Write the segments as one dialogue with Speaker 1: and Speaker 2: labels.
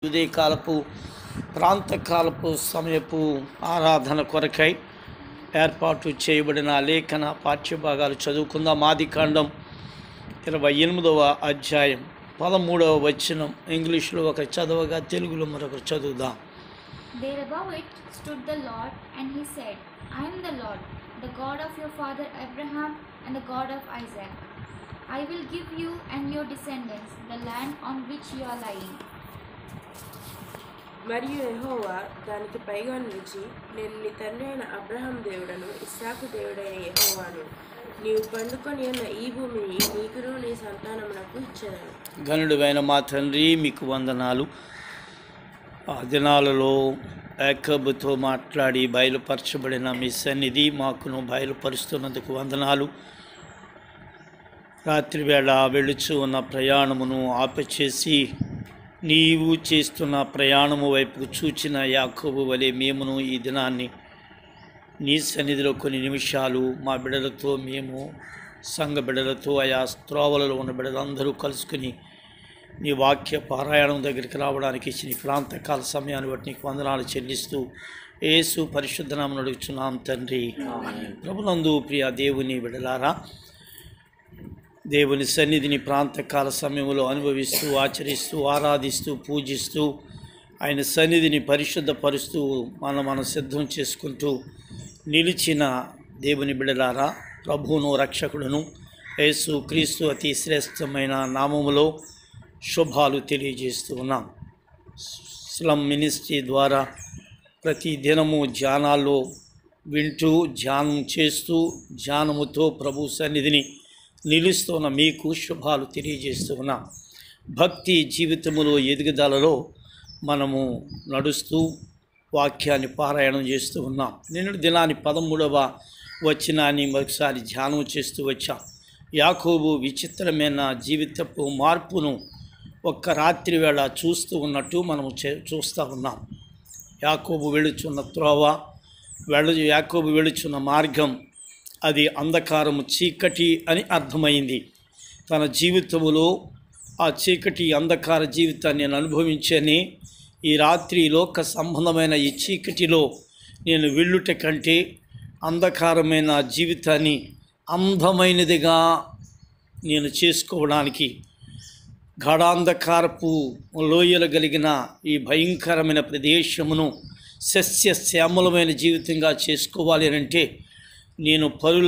Speaker 1: ఉదయకాలపు ప్రాంతకాలపు సమయపు ఆరాధన కొరకై ఏర్పాటు చేయబడిన లేఖన పాఠ్యభాగాలు చదువుకుందాం ఆదికాండం ఇరవై ఎనిమిదవ అధ్యాయం పదమూడవ వచనం ఇంగ్లీష్లో ఒకరు చదవగా తెలుగులో మరొకరు చదువుదాం
Speaker 2: There above it stood the Lord, and he said, I am the Lord, the God of your father Abraham and the God of Isaac. I will give you and your descendants the land on which you are lying.
Speaker 3: మరియు యెహోవా దానికి పైగా నిలిచి నేను నీ తండ్రి అయిన Abraham దేవుడను ఇస్సాకు దేవుడైన యెహోవాను నీవు పండుకొని ఉన్న ఈ భూమిని నీకును నీ సంతానమునకు ఇచ్చేదను
Speaker 1: గనుడువైన మా తండ్రి మీకు వందనాలు ఆ దినాలలో యాకబుతో మాట్లాడి బయలుపరచబడిన మీ సన్నిధి మాకును బయలుపరుస్తున్నందుకు వందనాలు రాత్రివేళ వెళుచు ఉన్న ప్రయాణమును ఆపచేసి నీవు చేస్తున్న ప్రయాణము వైపుకు చూచిన యాకోబు వలె మేమును ఈ దినాన్ని నీ సన్నిధిలో కొన్ని నిమిషాలు మా బిడ్డలతో మేము సంఘ బిడ్డలతో ఆయా త్రోవలలో ఉన్న బిడ్డలందరూ కలుసుకుని నీ వాక్య పారాయణం దగ్గరికి రావడానికి ఇచ్చిన ఈ ప్రాంతకాల సమయాన్ని బట్టి నీకు వందనాలు చెల్లిస్తూ యేసు పరిశుద్ధనామను అడుగుచున్నాం తండ్రి ప్రభునందు ప్రియ దేవుని బిడలారా దేవుని సన్నిధిని ప్రాంతకాల సమయంలో అనుభవిస్తూ ఆచరిస్తూ ఆరాధిస్తూ పూజిస్తూ ఆయన సన్నిధిని పరిశుద్ధపరుస్తూ మనం మనం సిద్ధం చేసుకుంటూ నిలిచిన దేవుని బిడలారా ప్రభువును రక్షకుడును యేసు క్రీస్తు అతి శ్రేష్టమైన నామములో శుభాలు తెలియజేస్తూ ఉన్నాం స్లమ్ మినిస్ట్రీ ద్వారా ప్రతి దినము ధ్యానాల్లో వింటూ ధ్యానం చేస్తూ ధ్యానముతో ప్రభు సన్నిధిని నిలుస్తున్న మీకు శుభాలు తెలియజేస్తూ ఉన్నాం భక్తి జీవితములో ఎదుగుదలలో మనము నడుస్తూ వాక్యాన్ని పారాయణం చేస్తూ ఉన్నాం నిన్నటి దినాన్ని పదమూడవ వచనాన్ని మరొకసారి ధ్యానం చేస్తూ వచ్చాం యాకోబు విచిత్రమైన జీవితపు మార్పును ఒక్క రాత్రి వేళ చూస్తూ ఉన్నట్టు మనము చే చూస్తూ ఉన్నాం యాకోబు వెళుచున్న త్రోవ వెళ యాకోబు వెళుచున్న మార్గం అది అంధకారము చీకటి అని అర్థమైంది తన జీవితములో ఆ చీకటి అంధకార జీవితాన్ని నేను అనుభవించని ఈ రాత్రి లోక సంబంధమైన ఈ చీకటిలో నేను వెళ్ళుట కంటే అంధకారమైన జీవితాన్ని అందమైనదిగా నేను చేసుకోవడానికి గాఢాంధకారపు లోయలు కలిగిన ఈ భయంకరమైన ప్రదేశమును సస్య శ్యామలమైన జీవితంగా చేసుకోవాలి అని అంటే నేను పరుల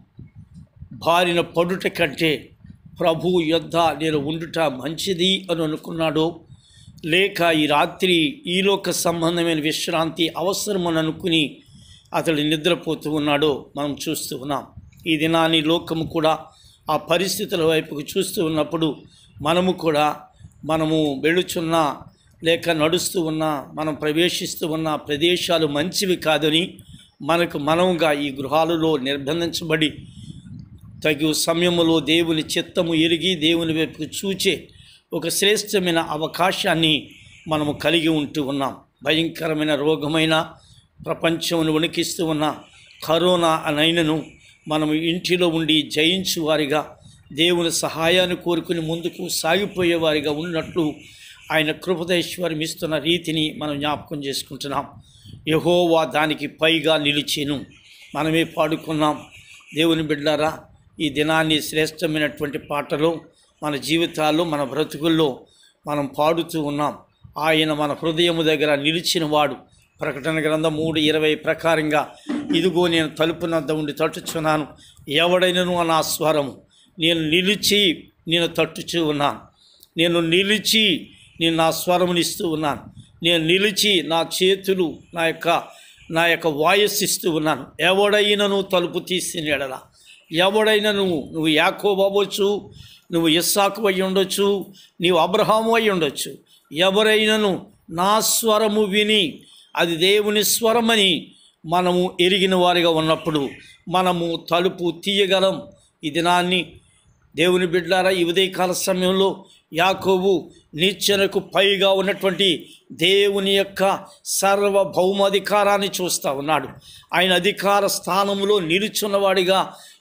Speaker 1: బారిన పడుట కంటే ప్రభు యొద్ద నేను ఉండుట మంచిది అని అనుకున్నాడో లేక ఈ రాత్రి ఈలోక సంబంధమైన విశ్రాంతి అవసరమని అనుకుని అతడు నిద్రపోతూ ఉన్నాడో మనం చూస్తూ ఉన్నాం ఈ దినాన్ని లోకము కూడా ఆ పరిస్థితుల వైపుకు చూస్తూ ఉన్నప్పుడు మనము కూడా మనము వెళుచున్న లేక నడుస్తూ ఉన్న మనం ప్రవేశిస్తూ ఉన్న ప్రదేశాలు మంచివి కాదని మనకు మనముగా ఈ గృహాలలో నిర్బంధించబడి తగు సమయములో దేవుని చిత్తము ఎరిగి దేవుని వైపుకు చూచే ఒక శ్రేష్టమైన అవకాశాన్ని మనము కలిగి ఉంటూ ఉన్నాం భయంకరమైన రోగమైన ప్రపంచమును వణికిస్తూ ఉన్న కరోనా అనైనను మనము ఇంటిలో ఉండి జయించు వారిగా దేవుని సహాయాన్ని కోరుకుని ముందుకు సాగిపోయేవారిగా ఉన్నట్లు ఆయన కృపదేశ్వరం ఇస్తున్న రీతిని మనం జ్ఞాపకం చేసుకుంటున్నాం యహోవా దానికి పైగా నిలిచేను మనమే పాడుకున్నాం దేవుని బిడ్డారా ఈ దినాన్ని శ్రేష్టమైనటువంటి పాటలు మన జీవితాల్లో మన బ్రతుకుల్లో మనం పాడుతూ ఉన్నాం ఆయన మన హృదయము దగ్గర నిలిచిన వాడు ప్రకటన గ్రంథం మూడు ఇరవై ప్రకారంగా ఇదిగో నేను తలుపునంత ఉండి తట్టుచున్నాను ఎవడైనను నా స్వరము నేను నిలిచి నేను తట్టుచూ ఉన్నాను నేను నిలిచి నేను నా స్వరమునిస్తూ ఉన్నాను నేను నిలిచి నా చేతులు నా యొక్క నా యొక్క వాయస్ ఇస్తూ ఉన్నాను ఎవడైనను తలుపు తీసిన ఎడల ఎవడైనా నువ్వు నువ్వు యాకోబు అవ్వచ్చు నువ్వు ఇస్సాకు అయి ఉండొచ్చు నీవు అబ్రహాము అయి ఉండొచ్చు ఎవరైనను నా స్వరము విని అది దేవుని స్వరమని మనము ఎరిగిన వారిగా ఉన్నప్పుడు మనము తలుపు తీయగలం ఈ దినాన్ని దేవుని బిడ్డారా ఈ ఉదయకాల సమయంలో యాకోబు నిచ్చెనకు పైగా ఉన్నటువంటి దేవుని యొక్క సార్వభౌమాధికారాన్ని చూస్తూ ఉన్నాడు ఆయన అధికార స్థానంలో నిలుచున్నవాడిగా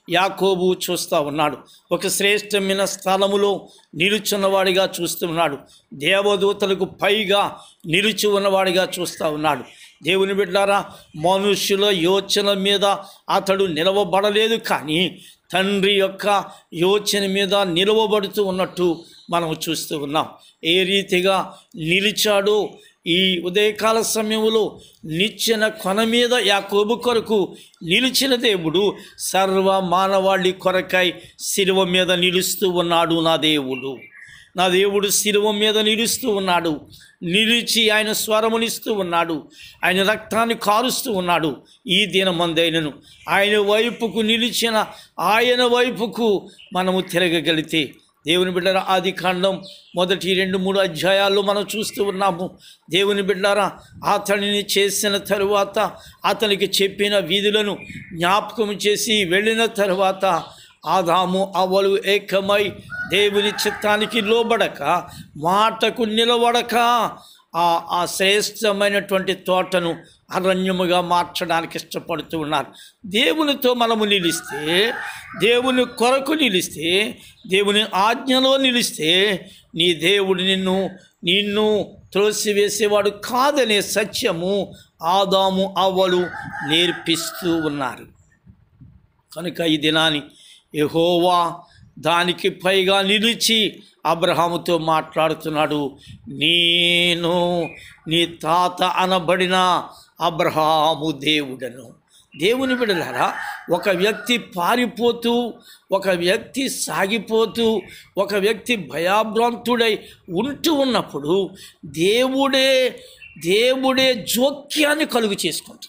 Speaker 1: యాకోబు చూస్తూ ఉన్నాడు ఒక శ్రేష్టమైన స్థలములో నిలుచున్నవాడిగా చూస్తున్నాడు దేవదూతలకు పైగా నిలిచి ఉన్నవాడిగా చూస్తూ ఉన్నాడు దేవుని బిడ్డారా మనుషుల యోచన మీద అతడు నిలవబడలేదు కానీ తండ్రి యొక్క యోచన మీద నిలవబడుతూ ఉన్నట్టు మనం చూస్తూ ఉన్నాం ఏ రీతిగా నిలిచాడో ఈ ఉదయకాల సమయంలో నిచ్చెన కొన మీద యాకోబు కొరకు నిలిచిన దేవుడు సర్వ మానవాళి కొరకై శిలువ మీద నిలుస్తూ ఉన్నాడు నా దేవుడు నా దేవుడు శిలువ మీద నిలుస్తూ ఉన్నాడు నిలిచి ఆయన స్వరమునిస్తూ ఉన్నాడు ఆయన రక్తాన్ని కారుస్తూ ఉన్నాడు ఈ దినమందైనను ఆయన వైపుకు నిలిచిన ఆయన వైపుకు మనము తిరగగలిగితే దేవుని బిడ్డర ఆది కాండం మొదటి రెండు మూడు అధ్యాయాల్లో మనం చూస్తూ ఉన్నాము దేవుని బిడ్డారా అతనిని చేసిన తరువాత అతనికి చెప్పిన విధులను జ్ఞాపకం చేసి వెళ్ళిన తరువాత ఆదాము అవలు ఏకమై దేవుని చిత్తానికి లోబడక మాటకు నిలబడక ఆ ఆ శ్రేష్టమైనటువంటి తోటను అరణ్యముగా మార్చడానికి ఇష్టపడుతూ ఉన్నారు దేవునితో మనము నిలిస్తే దేవుని కొరకు నిలిస్తే దేవుని ఆజ్ఞలో నిలిస్తే నీ దేవుడు నిన్ను నిన్ను త్రోసివేసేవాడు కాదనే సత్యము ఆదాము అవ్వలు నేర్పిస్తూ ఉన్నారు కనుక ఈ దినాన్ని యెహోవా దానికి పైగా నిలిచి అబ్రహాముతో మాట్లాడుతున్నాడు నేను నీ తాత అనబడిన అబ్రహాము దేవుడను దేవుని బిడలారా ఒక వ్యక్తి పారిపోతూ ఒక వ్యక్తి సాగిపోతూ ఒక వ్యక్తి భయాభ్రాంతుడై ఉంటూ ఉన్నప్పుడు దేవుడే దేవుడే జోక్యాన్ని కలుగు చేసుకుంటున్నాడు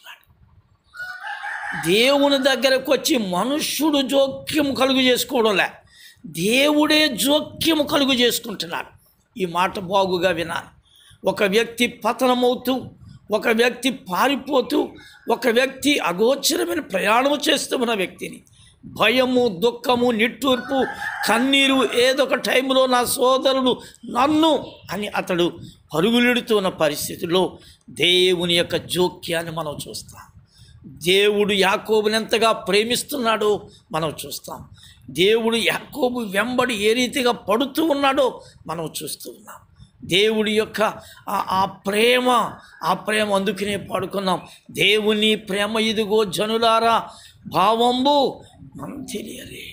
Speaker 1: దేవుని దగ్గరకు వచ్చి మనుష్యుడు జోక్యం కలుగు చేసుకోవడంలే దేవుడే జోక్యము కలుగు చేసుకుంటున్నాడు ఈ మాట బాగుగా వినాలి ఒక వ్యక్తి పతనమవుతూ ఒక వ్యక్తి పారిపోతూ ఒక వ్యక్తి అగోచరమైన ప్రయాణము చేస్తూ ఉన్న వ్యక్తిని భయము దుఃఖము నిట్టూర్పు కన్నీరు ఏదో ఒక టైంలో నా సోదరుడు నన్ను అని అతడు పరుగులెడుతున్న పరిస్థితిలో దేవుని యొక్క జోక్యాన్ని మనం చూస్తాం దేవుడు యాకోబుని ఎంతగా ప్రేమిస్తున్నాడో మనం చూస్తాం దేవుడు యాకోబు వెంబడి ఏ రీతిగా పడుతూ ఉన్నాడో మనం చూస్తూ ఉన్నాం దేవుడి యొక్క ఆ- ఆ ప్రేమ ఆ ప్రేమ అందుకనే పాడుకున్నాం దేవుని ప్రేమ ఇదిగో జనులారా భావంబు మనం తెలియలే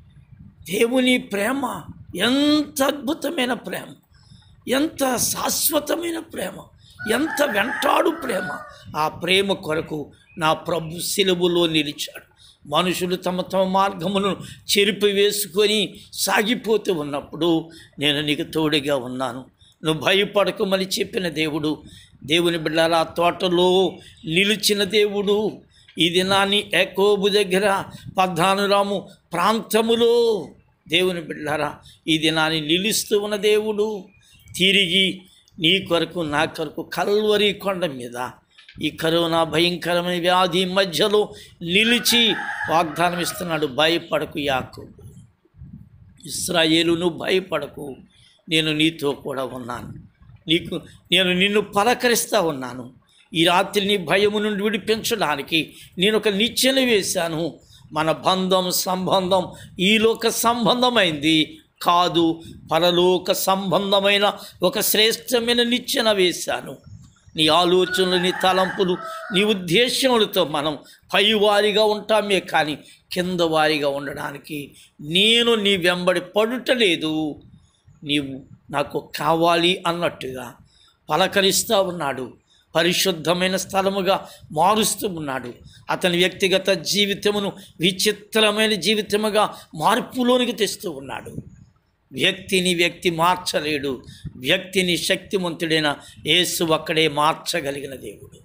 Speaker 1: దేవుని ప్రేమ ఎంత అద్భుతమైన ప్రేమ ఎంత శాశ్వతమైన ప్రేమ ఎంత వెంటాడు ప్రేమ ఆ ప్రేమ కొరకు నా ప్రభు సిలువలో నిలిచాడు మనుషులు తమ తమ మార్గమును చెరిపి వేసుకొని సాగిపోతూ ఉన్నప్పుడు నేను నీకు తోడుగా ఉన్నాను నువ్వు భయపడకమని చెప్పిన దేవుడు దేవుని బిడ్డల తోటలో నిలిచిన దేవుడు ఈ దినాన్ని ఎకోబు దగ్గర పద్నానురాము ప్రాంతములో దేవుని బిడ్డారా ఈ దినాన్ని నిలుస్తూ ఉన్న దేవుడు తిరిగి నీ కొరకు నా కొరకు కల్వరి కొండ మీద ఈ కరోనా భయంకరమైన వ్యాధి మధ్యలో నిలిచి వాగ్దానం ఇస్తున్నాడు భయపడకు యాకోబు ఇస్రాయేలు నువ్వు భయపడకు నేను నీతో కూడా ఉన్నాను నీకు నేను నిన్ను పలకరిస్తూ ఉన్నాను ఈ రాత్రి నీ భయము నుండి విడిపించడానికి నేను ఒక నిచ్చెన వేశాను మన బంధం సంబంధం ఈ లోక సంబంధమైంది కాదు పరలోక సంబంధమైన ఒక శ్రేష్టమైన నిచ్చెన వేశాను నీ ఆలోచనలు నీ తలంపులు నీ ఉద్దేశములతో మనం పైవారిగా ఉంటామే కానీ కింద వారిగా ఉండడానికి నేను నీ వెంబడి పడుటలేదు నీవు నాకు కావాలి అన్నట్టుగా పలకరిస్తూ ఉన్నాడు పరిశుద్ధమైన స్థలముగా మారుస్తూ ఉన్నాడు అతని వ్యక్తిగత జీవితమును విచిత్రమైన జీవితముగా మార్పులోనికి తెస్తూ ఉన్నాడు వ్యక్తిని వ్యక్తి మార్చలేడు వ్యక్తిని శక్తిమంతుడైన యేసు ఒక్కడే మార్చగలిగిన దేవుడు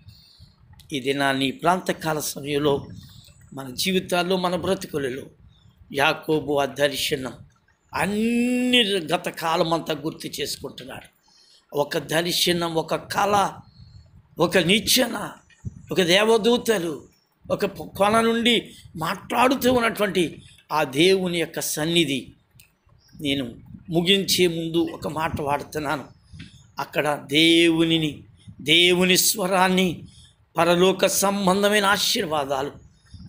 Speaker 1: ఈ దినాన్ని ఈ ప్రాంతకాల సమయంలో మన జీవితాల్లో మన బ్రతుకులలో యాకోబు ఆ దర్శనం అన్ని గత కాలం అంతా గుర్తు చేసుకుంటున్నాడు ఒక దర్శనం ఒక కళ ఒక నిచ్చెన ఒక దేవదూతలు ఒక పొ- కొన నుండి మాట్లాడుతూ ఉన్నటువంటి ఆ దేవుని యొక్క సన్నిధి నేను ముగించే ముందు ఒక మాట వాడుతున్నాను అక్కడ దేవునిని దేవుని స్వరాన్ని పరలోక సంబంధమైన ఆశీర్వాదాలు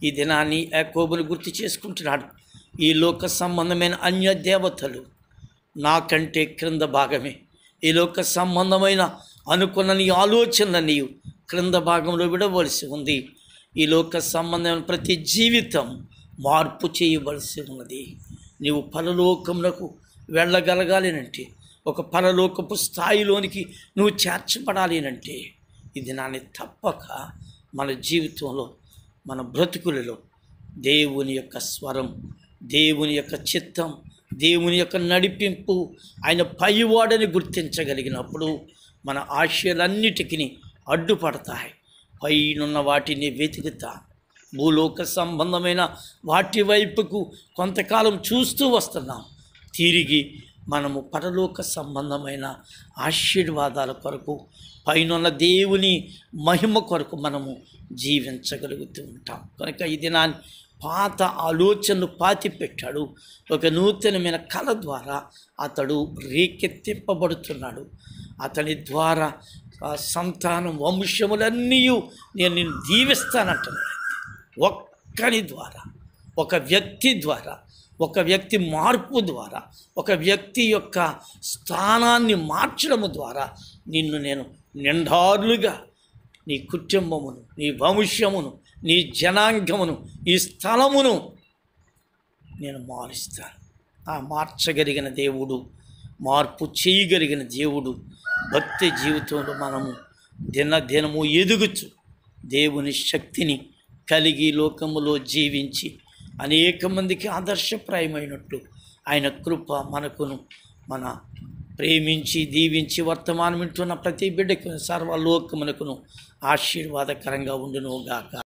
Speaker 1: ఈ దినాన్ని యాకోబుని గుర్తు చేసుకుంటున్నాడు ఈ లోక సంబంధమైన అన్య దేవతలు నాకంటే క్రింద భాగమే ఈ లోక సంబంధమైన అనుకున్న నీ ఆలోచన నీవు క్రింద భాగంలో విడవలసి ఉంది ఈ లోక సంబంధమైన ప్రతి జీవితం మార్పు చేయవలసి ఉన్నది నీవు పరలోకమునకు వెళ్ళగలగాలినంటే ఒక పరలోకపు స్థాయిలోనికి నువ్వు చేర్చబడాలి అంటే ఇది నాని తప్పక మన జీవితంలో మన బ్రతుకులలో దేవుని యొక్క స్వరం దేవుని యొక్క చిత్తం దేవుని యొక్క నడిపింపు ఆయన పైవాడని గుర్తించగలిగినప్పుడు మన ఆశయాలన్నిటికీ అడ్డుపడతాయి పైనున్న వాటిని వెతుకుతా భూలోక సంబంధమైన వాటి వైపుకు కొంతకాలం చూస్తూ వస్తున్నాం తిరిగి మనము పరలోక సంబంధమైన ఆశీర్వాదాల కొరకు పైనున్న దేవుని మహిమ కొరకు మనము జీవించగలుగుతూ ఉంటాం కనుక ఈ దినాన్ని పాత ఆలోచనలు పాతి పెట్టాడు ఒక నూతనమైన కళ ద్వారా అతడు రేకెత్తింపబడుతున్నాడు అతని ద్వారా ఆ సంతానం వంశములన్నీ నేను నిన్ను దీవిస్తానంటున్నాడు ఒక్కని ద్వారా ఒక వ్యక్తి ద్వారా ఒక వ్యక్తి మార్పు ద్వారా ఒక వ్యక్తి యొక్క స్థానాన్ని మార్చడము ద్వారా నిన్ను నేను నిండారులుగా నీ కుటుంబమును నీ వంశమును నీ జనాంగమును ఈ స్థలమును నేను మారుస్తాను ఆ మార్చగలిగిన దేవుడు మార్పు చేయగలిగిన దేవుడు భక్తి జీవితంలో మనము దినదినము ఎదుగుచు దేవుని శక్తిని కలిగి లోకములో జీవించి అనేక మందికి ఆదర్శప్రాయమైనట్లు ఆయన కృప మనకును మన ప్రేమించి దీవించి వర్తమానం వింటున్న ప్రతి బిడ్డకు సర్వలోకమునకును ఆశీర్వాదకరంగా ఉండును గాక